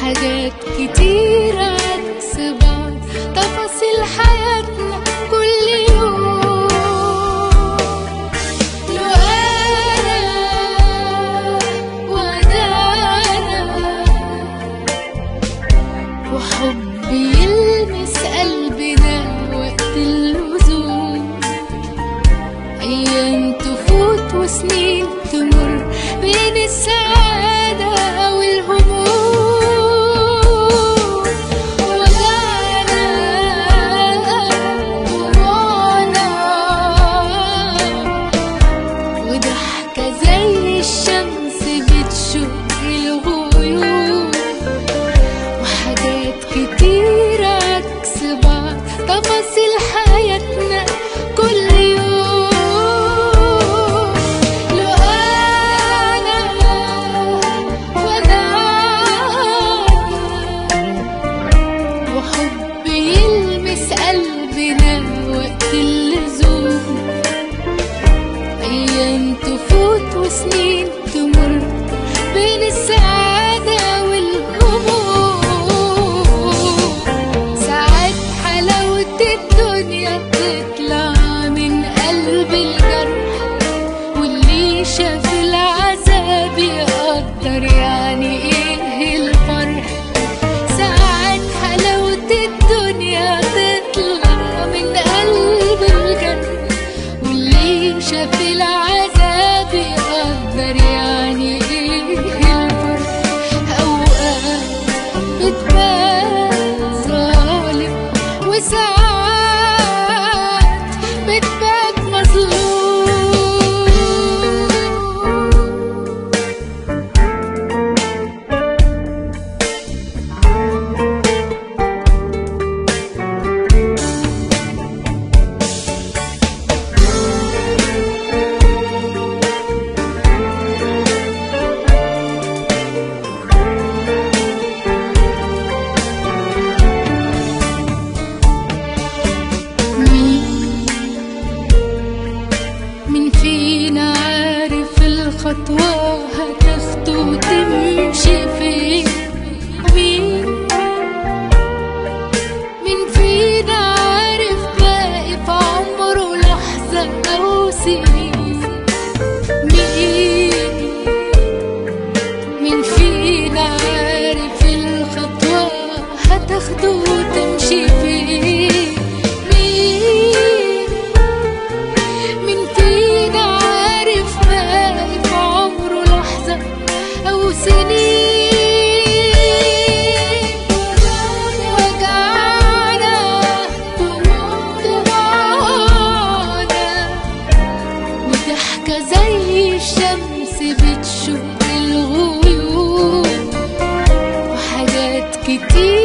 حاجات كتير عكس بعض تفاصيل حياتنا كل يوم لو أنا وأنا أنا وحب يلمس قلبنا وقت اللزوم أيام تفوت وسنين تمر بين السعادة والهموم وأنا وأنا وضحكة زي الشمس بتشق الغيوم وحاجات كتير عكس بعض تفاصيل حياتنا كل يوم لو أنا وأنا وحب يلمس قلبنا وقت اللزوم أيام تفوت وسنين تمر بين السعادة والهموم ساعات حلاوة الدنيا تطلع من قلب الجرح واللي شاف العذاب يقدر يعني ايه الفرح ساعات حلاوة الدنيا تطلع من قلب الجرح واللي شاف العذاب يقدر يعني ايه الفرق اوقات بتبان ظالم وساعات بتبان مظلوم مين مين فينا عارف الخطوة هتاخده وتمشي فين مين مين فينا عارف باقي في عمره لحظة أو سنين مين مين فينا عارف الخطوة هتاخده وتمشي فين مين مين فينا عارف باقي في عمره لحظة أو سنين وجعنا دموعنا وضحكة زي الشمس بتشق الغيوم وحاجات كتير